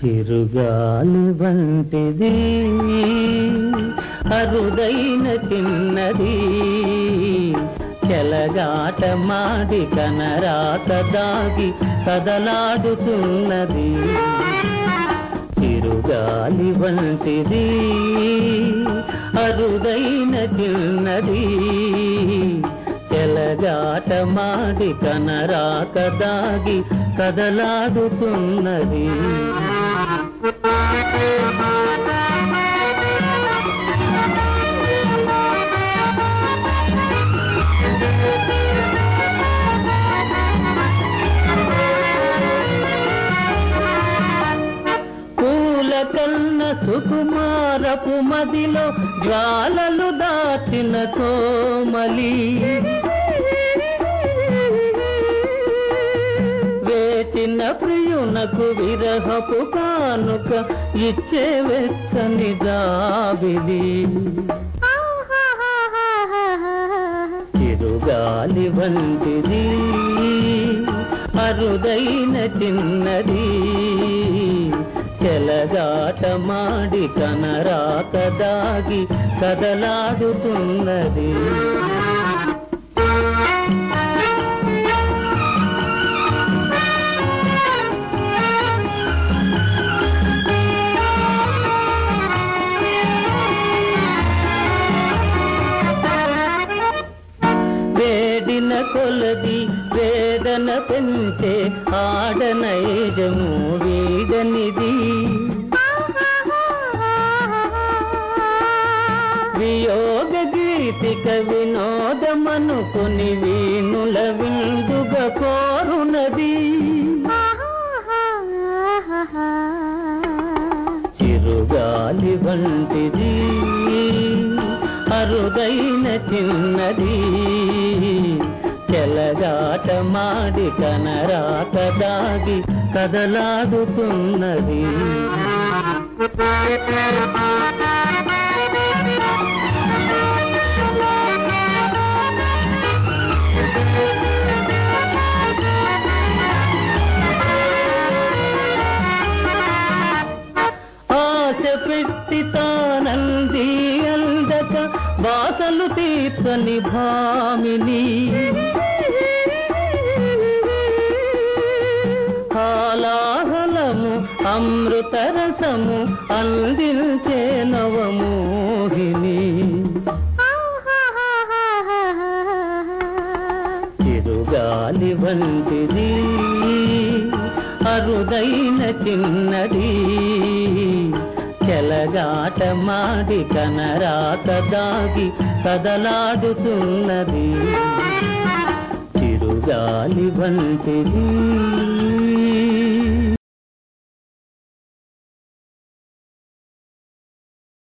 చిరుగాలి వంటిది అరుదైన చిన్నది చెలగాట మాడి కనరాక దాగి కదలాడుతున్నది చిరుగాలి వంటిది అరుదైన చిన్నది చెలగాట మాడి కనరాక దాగి కదలాడుతున్నది పూల కన్న సుకుమారపు మదిలో జ్వాలలు దాచిన కోమలి వేచిన ప్రియునకు విరహపు కానుక ఇచ్చే వెచ్చని జాబిలి చిరుగాలి వంటిది అరుదైన చిన్నది చెలగాట మాడి కనరాక దాగి కదలాడుతున్నది వేడిన కొలది వేదన పెంచే ఆడనైజము వీడనిది వియోగ గీతిక వినోదమనుకుని వీణుల విందుగా కోరునది చిరుగాలి వంటిది అరుదైన చిన్నది చెలగాట మాడి కనరాక దాగి కదలాడుతున్నది ఆశ పెట్టి తానంది అందక వాసలు తీర్చని భామిని హాలాహలము అమృతరసము అందించే నవమోహిని చిరుగాలి వంటిది అరుదైన చిన్నది చెలగాట మాడి కనరాక దాగి కదలాడుతున్నది చిరుగాలి వంటిది